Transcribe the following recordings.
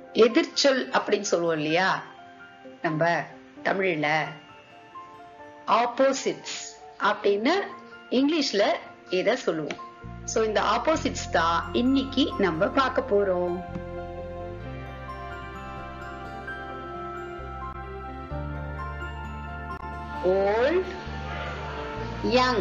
எதிர்ச்சொல் அப்படின்னு சொல்லுவோம் இல்லையா நம்ம தமிழ்ல ஆப்போசிட்ஸ் அப்படின்னு இங்கிலீஷ்ல இத சொல்லுவோம் சோ இந்த ஆப்போசிட்ஸ் தான் இன்னைக்கு நம்ம பார்க்க போறோம் ஓல்ட் யங்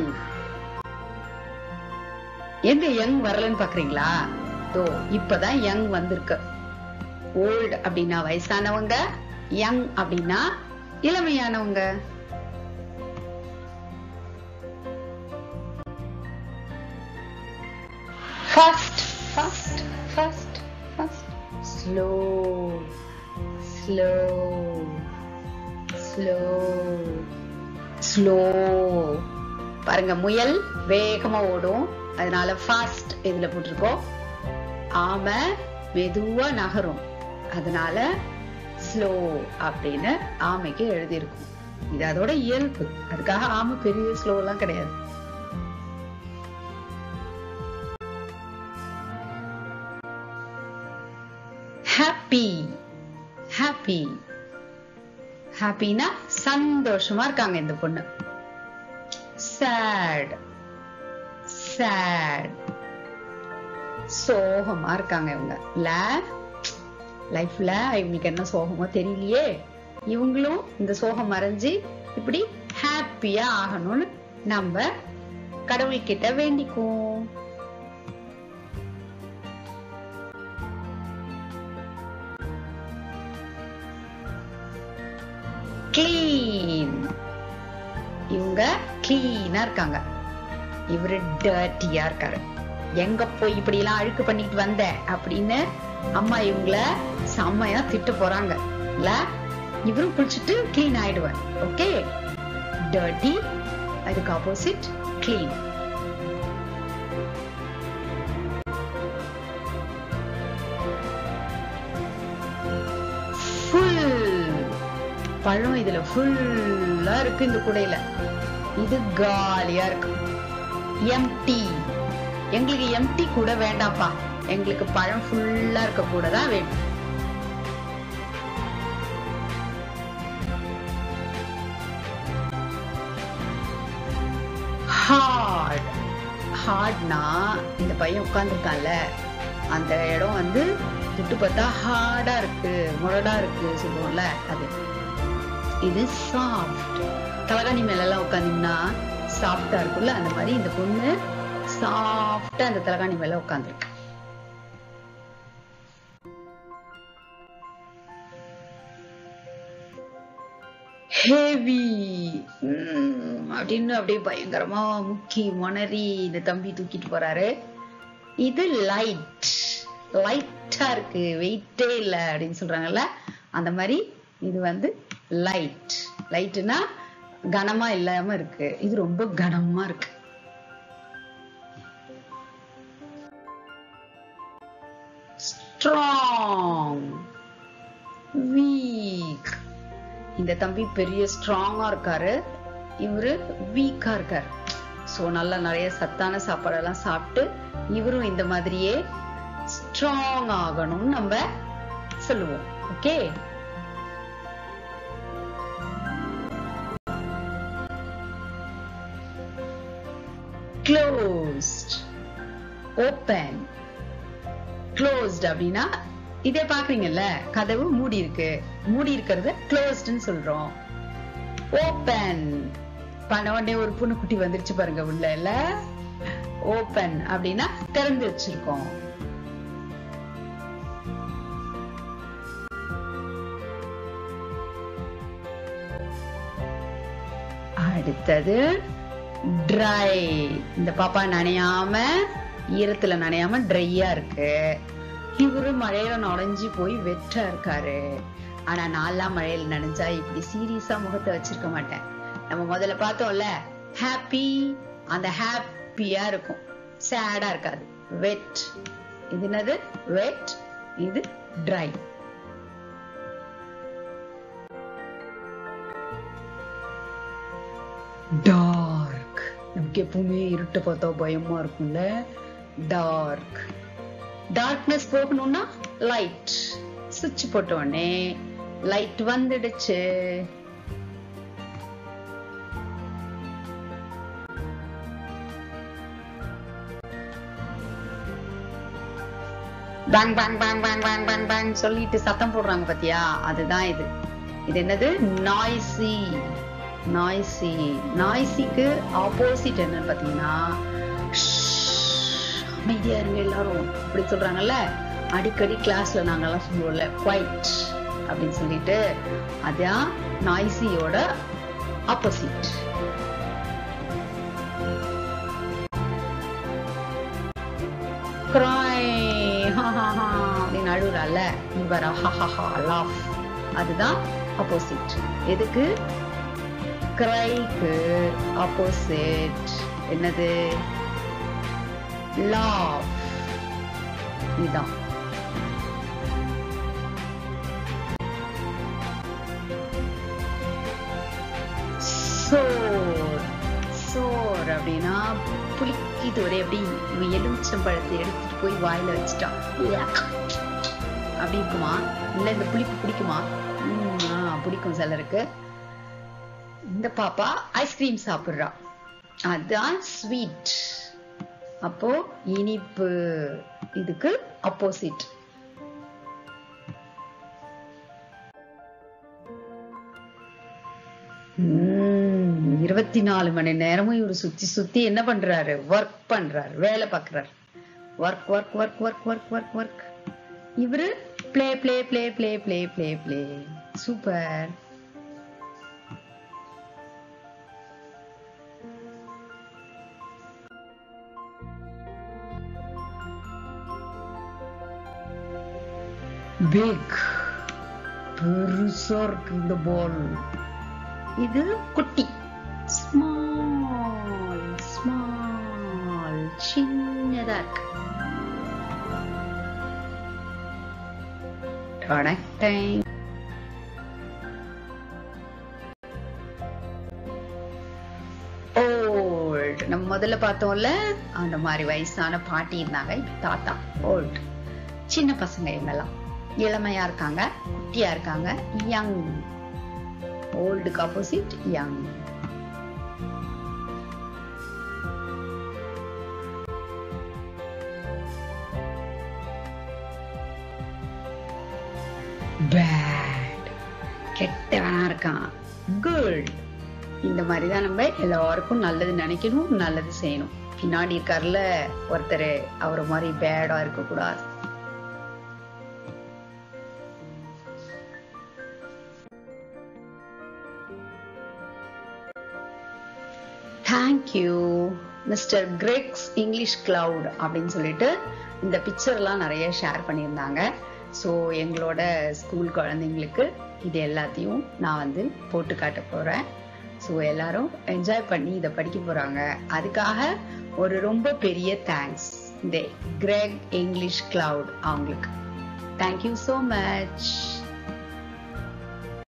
எங்க யங் வரலன்னு பாக்குறீங்களா தோ இப்பதான் யங் வந்திருக்கு ஓல்ட் அப்படின்னா வயசானவங்க யங் அப்படின்னா இளமையானவங்க fast fast fast fast slow slow slow slow பாருங்க முயல் வேகமா ஓடும் அதனால ஃபாஸ்ட் இதுல போட்டிருக்கோம் ஆமை மெதுவா நகரும் அதனால ஸ்லோ அப்படின்னு ஆமைக்கு எழுதியிருக்கும் இது அதோட இயல்பு அதுக்காக ஆமை பெரிய ஸ்லோ எல்லாம் கிடையாது ஹாப்பி ஹாப்பி ஹாப்பினா சந்தோஷமா இருக்காங்க இந்த பொண்ணு சேட் சேட் சோகமா இருக்காங்க இவங்க இல்ல லைஃப்ல இவங்களுக்கு என்ன சோகமோ தெரியலையே இவங்களும் இந்த சோகம் மறைஞ்சு இப்படி ஹாப்பியா ஆகணும்னு நம்ம கடவுள்கிட்ட வேண்டிக்குவோம் கிளீன் இவங்க கிளீனா இருக்காங்க இவரு டர்ட்டியா இருக்காரு எங்க போய் இப்படி எல்லாம் அழுக்கு பண்ணிட்டு வந்த அப்படின்னு அம்மா இவங்கள செம்மையா திட்ட போறாங்க இல்ல இவரும் குளிச்சுட்டு கிளீன் ஆயிடுவார் ஓகே டர்ட்டி அதுக்கு ஆப்போசிட் கிளீன் பழம் இதுல ஃபுல்லா இருக்கு இந்த கூடையில இது காலியா இருக்கு எம்டி எங்களுக்கு எம்டி கூட வேண்டாம்ப்பா எங்களுக்கு பழம் ஃபுல்லா இருக்க கூட தான் வேணும் ஹார்ட் ஹார்ட்னா இந்த பையன் உட்காந்துருக்கான்ல அந்த இடம் வந்து தொட்டு பார்த்தா ஹார்டா இருக்கு முரடா இருக்கு சொல்லுவோம்ல அது இது சாஃப்ட் தலகாணி மேல எல்லாம் உட்காந்தீங்கன்னா சாஃப்டா இருக்கும்ல அந்த மாதிரி இந்த பொண்ணு சாஃப்டா அந்த தலகாணி மேல உட்காந்துருக்கு ஹேவி அப்படின்னு அப்படியே பயங்கரமா முக்கி முனறி இந்த தம்பி தூக்கிட்டு போறாரு இது லைட் லைட்டா இருக்கு வெயிட்டே இல்லை அப்படின்னு சொல்றாங்கல்ல அந்த மாதிரி இது வந்து லைட் லைட்னா கனமா இல்லாம இருக்கு இது ரொம்ப கனமா இருக்கு ஸ்ட்ராங் வீக் இந்த தம்பி பெரிய ஸ்ட்ராங்கா இருக்காரு இவரு வீக்கா இருக்காரு சோ நல்லா நிறைய சத்தான சாப்பாடெல்லாம் சாப்பிட்டு இவரும் இந்த மாதிரியே ஸ்ட்ராங் ஆகணும்னு நம்ம சொல்லுவோம் ஓகே closed open closed அப்படின்னா இதே பாக்குறீங்கல்ல கதவு மூடி இருக்கு மூடி இருக்கிறத க்ளோஸ்ட்னு சொல்றோம் ஓபன் பண்ண உடனே ஒரு புண்ணுக்குட்டி வந்துருச்சு பாருங்க உள்ள இல்ல ஓபன் அப்படின்னா திறந்து வச்சிருக்கோம் அடுத்தது ட்ரை இந்த பாப்பா நனையாம ஈரத்துல நனையாம ட்ரையா இருக்கு இவரு மழையில நனைஞ்சு போய் வெற்றா இருக்காரு ஆனா நான்லாம் மழையில நனைஞ்சா இப்படி சீரியஸா முகத்தை வச்சிருக்க மாட்டேன் நம்ம முதல்ல பார்த்தோம்ல ஹாப்பி அந்த ஹாப்பியா இருக்கும் சேடா இருக்காது வெட் இது என்னது வெட் இது ட்ரை டார்க் நமக்கு எப்பவுமே இருட்ட பார்த்தா பயமா இருக்கும்ல டார்க் டார்க்னஸ் போகணும்னா லைட் சுவிட்ச் போட்ட உடனே லைட் வந்துடுச்சு bang bang bang bang bang bang bang சொல்லிட்டு சத்தம் போடுறாங்க பாத்தியா அதுதான் இது இது என்னது நாய்ஸி நாய்ஸி நாய்ஸிக்கு ஆப்போசிட் என்னன்னு பாத்தீங்கன்னா அமைதியா இருங்க எல்லாரும் அப்படி சொல்றாங்கல்ல அடிக்கடி கிளாஸ்ல நாங்கெல்லாம் சொல்லுவோம்ல குவைட் அப்படின்னு சொல்லிட்டு அதான் நாய்ஸியோட ஆப்போசிட் கிராய் அப்படின்னு அழுகுறால இவர் லாஃப் அதுதான் ஆப்போசிட் எதுக்கு கிரைக்கு ஆப்போசிட் என்னது லாஃப் இதுதான் சோர் சோர் அப்படின்னா புளிக்கிது ஒரே அப்படி இவன் எலுமிச்சம்பழத்தை எடுத்துட்டு போய் வாயில வச்சுட்டான் அப்படி இருக்குமா இல்ல இந்த புளிப்பு பிடிக்குமா உம் ஆ, பிடிக்கும் சிலருக்கு இந்த பாப்பா ஐஸ்கிரீம் சாப்பிடுறா அதான் ஸ்வீட் அப்போ இனிப்பு இதுக்கு அப்போசிட் இருபத்தி நாலு மணி நேரமும் இவரு சுத்தி சுத்தி என்ன பண்றாரு ஒர்க் பண்றாரு வேலை பார்க்கறாரு work work work work work work work இவரு play play play play play play play super big பெருசா இருக்கு இந்த பால் இது குட்டி ஸ்மால் ஸ்மால் சின்னதா இருக்கு டொடக்டைங். Old. நம்ம முதல்ல பார்த்தோம்ல அந்த மாதிரி வயசான பாட்டி இருந்தாங்க இப்ப தாத்தா ஓல்ட் சின்ன பசங்க இவங்கெல்லாம் இளமையா இருக்காங்க குட்டியா இருக்காங்க யங் ஓல்டுக்கு ஆப்போசிட் யங் பேட் கெட்டவனா இருக்கான் குட் இந்த மாதிரி தான் நம்ம எல்லாருக்கும் நல்லது நினைக்கணும் நல்லது செய்யணும் பின்னாடி இருக்காருல ஒருத்தர் அவரை மாதிரி பேடா இருக்கக்கூடாது thank you mister Greg's English Cloud அப்படின்னு சொல்லிட்டு இந்த பிக்சர்லாம் நிறைய ஷேர் பண்ணியிருந்தாங்க ஸோ எங்களோட ஸ்கூல் குழந்தைங்களுக்கு இது எல்லாத்தையும் நான் வந்து போட்டு காட்ட போகிறேன் ஸோ எல்லாரும் என்ஜாய் பண்ணி இதை படிக்க போகிறாங்க அதுக்காக ஒரு ரொம்ப பெரிய தேங்க்ஸ் இந்த கிரெக் இங்கிலீஷ் கிளவுட் அவங்களுக்கு தேங்க்யூ ஸோ மச்